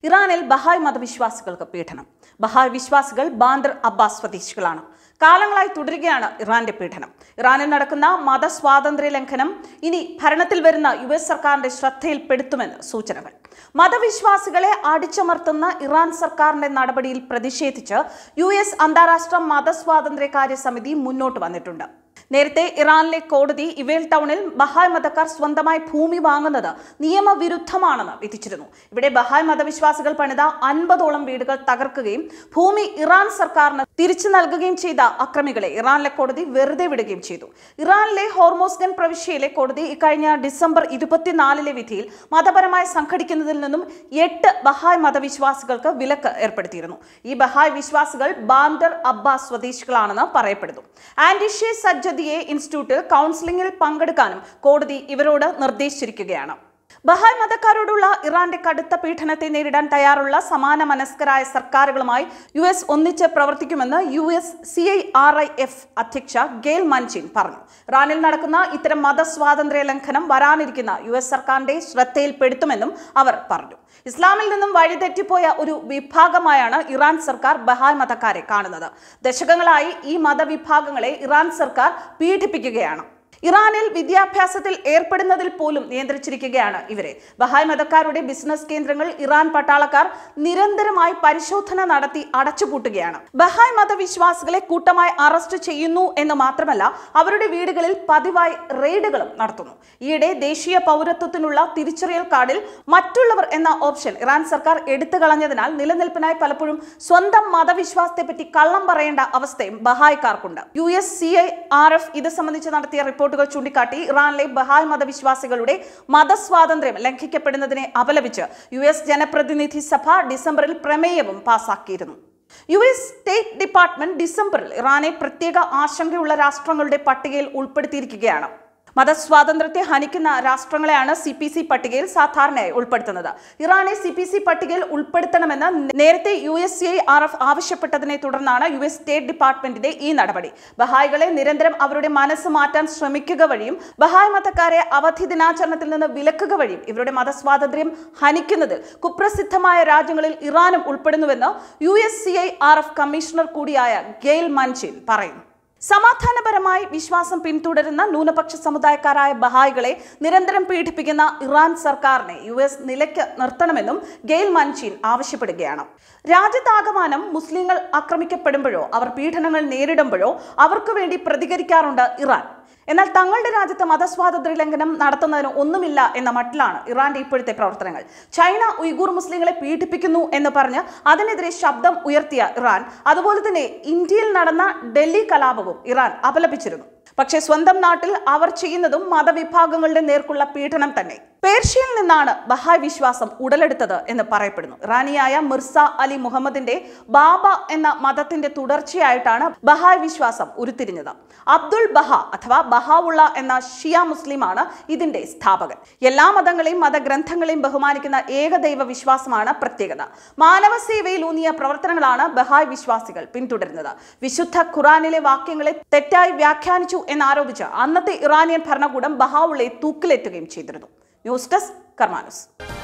ഇറാനിൽ ബഹായ് മതവിശ്വാസികൾക്ക് പീഡനം ബഹായ് വിശ്വാസികൾ ബാന്ദർ അബ്ബാസ് സ്വദേശികളാണ് കാലങ്ങളായി തുടരുകയാണ് ഇറാന്റെ പീഡനം ഇറാനിൽ നടക്കുന്ന മതസ്വാതന്ത്ര്യ ലംഘനം ഇനി ഭരണത്തിൽ വരുന്ന യു എസ് സർക്കാരിന്റെ ശ്രദ്ധയിൽപ്പെടുത്തുമെന്ന് സൂചനകൾ മതവിശ്വാസികളെ അടിച്ചമർത്തുന്ന ഇറാൻ സർക്കാരിന്റെ നടപടിയിൽ പ്രതിഷേധിച്ച് യു എസ് അന്താരാഷ്ട്ര മതസ്വാതന്ത്ര്യ കാര്യ സമിതി മുന്നോട്ട് വന്നിട്ടുണ്ട് നേരത്തെ ഇറാനിലെ കോടതി ഇവേൽ ടൗണിൽ ബഹായ് മതക്കാർ സ്വന്തമായി ഭൂമി വാങ്ങുന്നത് നിയമവിരുദ്ധമാണെന്ന് വിധിച്ചിരുന്നു ഇവിടെ ബഹായ് മതവിശ്വാസികൾ പണിത അൻപതോളം വീടുകൾ തകർക്കുകയും ഭൂമി ഇറാൻ സർക്കാരിന് തിരിച്ചു നൽകുകയും ചെയ്ത അക്രമികളെ ഇറാനിലെ കോടതി വെറുതെ വിടുകയും ചെയ്തു ഇറാനിലെ ഹോർമോസ്ഗൻ പ്രവിശ്യയിലെ കോടതി ഇക്കഴിഞ്ഞ ഡിസംബർ ഇരുപത്തിനാലിലെ വിധിയിൽ മതപരമായി സംഘടിക്കുന്നതിൽ നിന്നും എട്ട് ബഹായ് മതവിശ്വാസികൾക്ക് വിലക്ക് ഏർപ്പെടുത്തിയിരുന്നു ഈ ബഹായ് വിശ്വാസികൾ ബാന്ദർ അബ്ബാസ് സ്വദേശികളാണെന്ന് പറയപ്പെടുന്നു ആന്റിഷെ സജ്ജദിയെ ഇൻസ്റ്റിറ്റ്യൂട്ടിൽ കൗൺസിലിംഗിൽ പങ്കെടുക്കാനും കോടതി ഇവരോട് നിർദ്ദേശിച്ചിരിക്കുകയാണ് ബഹായ് മതക്കാരോടുള്ള ഇറാന്റെ കടുത്ത പീഡനത്തെ നേരിടാൻ തയ്യാറുള്ള സമാന മനസ്കരായ സർക്കാരുകളുമായി യു എസ് ഒന്നിച്ച് പ്രവർത്തിക്കുമെന്ന് U S C I R F എഫ് അധ്യക്ഷ ഗെയിൽ മൻചിൻ പറഞ്ഞു ഇറാനിൽ നടക്കുന്ന ഇത്തരം മതസ്വാതന്ത്ര്യ ലംഘനം വരാനിരിക്കുന്ന യു എസ് സർക്കാരിന്റെ ശ്രദ്ധയിൽപ്പെടുത്തുമെന്നും അവർ പറഞ്ഞു ഇസ്ലാമിൽ നിന്നും വഴിതെറ്റിപ്പോയ ഒരു വിഭാഗമായാണ് ഇറാൻ സർക്കാർ ബഹായ് മതക്കാരെ കാണുന്നത് ദശകങ്ങളായി ഈ മതവിഭാഗങ്ങളെ ഇറാൻ സർക്കാർ പീഡിപ്പിക്കുകയാണ് ഇറാനിൽ വിദ്യാഭ്യാസത്തിൽ ഏർപ്പെടുന്നതിൽ പോലും നിയന്ത്രിച്ചിരിക്കുകയാണ് ഇവരെ ബഹായ് മതക്കാരുടെ ബിസിനസ് കേന്ദ്രങ്ങൾ ഇറാൻ പട്ടാളക്കാർ നിരന്തരമായി പരിശോധന നടത്തി അടച്ചുപൂട്ടുകയാണ് ബഹായ് മതവിശ്വാസികളെ കൂട്ടമായി അറസ്റ്റ് ചെയ്യുന്നു എന്ന് മാത്രമല്ല അവരുടെ വീടുകളിൽ പതിവായി റെയ്ഡുകളും നടത്തുന്നു ഈയിടെ ദേശീയ പൗരത്വത്തിനുള്ള തിരിച്ചറിയൽ കാർഡിൽ മറ്റുള്ളവർ എന്ന ഓപ്ഷൻ ഇറാൻ സർക്കാർ എടുത്തു കളഞ്ഞതിനാൽ നിലനിൽപ്പിനായി പലപ്പോഴും സ്വന്തം മതവിശ്വാസത്തെ പറ്റി കള്ളം പറയേണ്ട അവസ്ഥയും ബഹായ്ക്കാർക്കുണ്ട് U S C I R F ഇത് സംബന്ധിച്ച് നടത്തിയ റിപ്പോർട്ടുകൾ ചൂണ്ടിക്കാട്ടി ഇറാനിലെ ബഹായ് മതവിശ്വാസികളുടെ മതസ്വാതന്ത്ര്യം ലംഘിക്കപ്പെടുന്നതിനെ അപലപിച്ച് യു എസ് ജനപ്രതിനിധി സഭ ഡിസംബറിൽ പ്രമേയവും പാസാക്കിയിരുന്നു യു എസ് സ്റ്റേറ്റ് ഡിപ്പാർട്ട്മെന്റ് ഡിസംബറിൽ ഇറാനെ പ്രത്യേക ആശങ്കയുള്ള രാഷ്ട്രങ്ങളുടെ പട്ടികയിൽ ഉൾപ്പെടുത്തിയിരിക്കുകയാണ് മതസ്വാതന്ത്ര്യത്തെ ഹനിക്കുന്ന രാഷ്ട്രങ്ങളെയാണ് സി പി സി പട്ടികയിൽ സാധാരണയായി ഉൾപ്പെടുത്തുന്നത് ഇറാനെ സി പി സി പട്ടികയിൽ ഉൾപ്പെടുത്തണമെന്ന് നേരത്തെ U S C I R F ആവശ്യപ്പെട്ടതിനെ തുടർന്നാണ് യു എസ് സ്റ്റേറ്റ് ഡിപ്പാർട്ട്മെന്റിന്റെ ഈ നടപടി ബഹായികളെ നിരന്തരം അവരുടെ മനസ്സ് മാറ്റാൻ ശ്രമിക്കുക വഴിയും ബഹായ് മതക്കാരെ അവധി ദിനാചരണത്തിൽ നിന്ന് വിലക്കുക വഴിയും ഇവരുടെ മതസ്വാതന്ത്ര്യം ഹനിക്കുന്നതിൽ കുപ്രസിദ്ധമായ രാജ്യങ്ങളിൽ ഇറാനും ഉൾപ്പെടുന്നുവെന്ന് U S C I R F commissioner കൂടിയായ ഗെയിൽ മൻചിൻ പറയുന്നു സമാധാനപരമായി വിശ്വാസം പിന്തുടരുന്ന ന്യൂനപക്ഷ സമുദായക്കാരായ ബഹായികളെ നിരന്തരം പീഡിപ്പിക്കുന്ന ഇറാൻ സർക്കാരിനെ യു എസ് നിലയ്ക്ക് നിർത്തണമെന്നും ഗെയിൽ മൻചീൻ ആവശ്യപ്പെടുകയാണ് രാജ്യത്താകമാനം മുസ്ലിങ്ങൾ ആക്രമിക്കപ്പെടുമ്പോഴോ അവർ പീഡനങ്ങൾ നേരിടുമ്പോഴോ അവർക്ക് വേണ്ടി പ്രതികരിക്കാറുണ്ട് ഇറാൻ എന്നാൽ തങ്ങളുടെ രാജ്യത്ത് മതസ്വാതന്ത്ര്യ ലംഘനം നടത്തുന്നതിന് ഒന്നുമില്ല എന്ന മട്ടിലാണ് ഇറാന്റെ ഇപ്പോഴത്തെ പ്രവർത്തനങ്ങൾ ചൈന ഉയ്ഗൂർ മുസ്ലിങ്ങളെ പീഡിപ്പിക്കുന്നു എന്ന് പറഞ്ഞ് അതിനെതിരെ ശബ്ദം ഉയർത്തിയ ഇറാൻ അതുപോലെ തന്നെ ഇന്ത്യയിൽ നടന്ന ഡൽഹി കലാപവും ഇറാൻ അപലപിച്ചിരുന്നു പക്ഷേ സ്വന്തം നാട്ടിൽ അവർ ചെയ്യുന്നതും മതവിഭാഗങ്ങളുടെ നേർക്കുള്ള പീഡനം തന്നെ പേർഷ്യയിൽ നിന്നാണ് ബഹായ് വിശ്വാസം ഉടലെടുത്തത് എന്ന് പറയപ്പെടുന്നു റാനിയായ മിർസ അലി മുഹമ്മദിന്റെ ബാബ എന്ന മതത്തിന്റെ തുടർച്ചയായിട്ടാണ് ബഹായ് വിശ്വാസം ഉരുത്തിരിഞ്ഞത് അബ്ദുൾ ബഹ അഥവാ ബഹാവുള്ള എന്ന ഷിയ മുസ്ലിമാണ് ഇതിന്റെ സ്ഥാപകൻ എല്ലാ മതങ്ങളെയും മതഗ്രന്ഥങ്ങളെയും ബഹുമാനിക്കുന്ന ഏകദൈവ വിശ്വാസമാണ് പ്രത്യേകത മാനവ സേവയിൽ ഊന്നിയ പ്രവർത്തനങ്ങളാണ് ബഹായ് വിശ്വാസികൾ പിന്തുടരുന്നത് വിശുദ്ധ ഖുറാനിലെ വാക്യങ്ങളെ തെറ്റായി വ്യാഖ്യാനിച്ചു എന്നാരോപിച്ച് അന്നത്തെ ഇറാനിയൻ ഭരണകൂടം ബഹാവുള്ളയെ തൂക്കിലേറ്റുകയും ചെയ്തിരുന്നു ന്യൂസ് ഡെസ്ക് കർമാനസ്